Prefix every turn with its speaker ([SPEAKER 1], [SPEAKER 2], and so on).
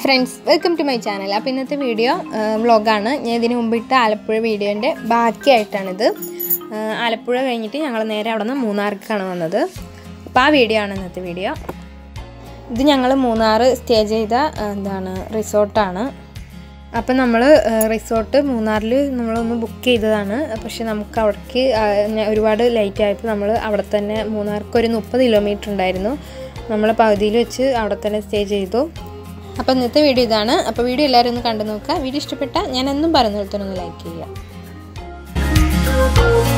[SPEAKER 1] friends welcome to my channel അപ്പോൾ ഇന്നത്തെ video വ്ളോഗാണ് ഞാൻ ഇതിന് മുമ്പ് ഇട്ട ആലപ്പുഴ വീഡിയോൻ്റെ ബാക്കിയായിട്ടാണിത് ആ, ആലപ്പുഴ കഴിഞ്ഞിട്ട് ഞങ്ങൾ നേരെ അവിടെ നിന്ന് മൂന്നാർക്കാണ് വന്നത് അപ്പോൾ ആ വീഡിയോ ആണ് ഇന്നത്തെ വീഡിയോ ഇത് ഞങ്ങൾ മൂന്നാർ സ്റ്റേ ചെയ്ത ആ, എന്താണ് റിസോർട്ടാണ് അപ്പം നമ്മൾ റിസോർട്ട് മൂന്നാറിൽ നമ്മളൊന്ന് ബുക്ക് ചെയ്തതാണ് പക്ഷെ നമുക്ക് അവിടേക്ക് ആ, ഞ- ഒരുപാട് ലേറ്റ് ആയപ്പോൾ നമ്മൾ അവിടെ തന്നെ മൂന്നാർക്ക് ഒരു മുപ്പത് കിലോമീറ്റർ ഉണ്ടായിരുന്നു നമ്മൾ പകുതിയിൽ വെച്ച് അവിടെ തന്നെ സ്റ്റേ ചെയ്തു അപ്പോൾ ഇന്നത്തെ വീഡിയോ ഇതാണ് അപ്പോൾ വീഡിയോ എല്ലാവരും ഒന്ന് കണ്ടു നോക്കുക വീഡിയോ ഇഷ്ടപ്പെട്ടാൽ ഞാൻ എന്നും പറയുന്ന പോലെ തന്നെ ഒന്ന് ലൈക്ക് ചെയ്യുക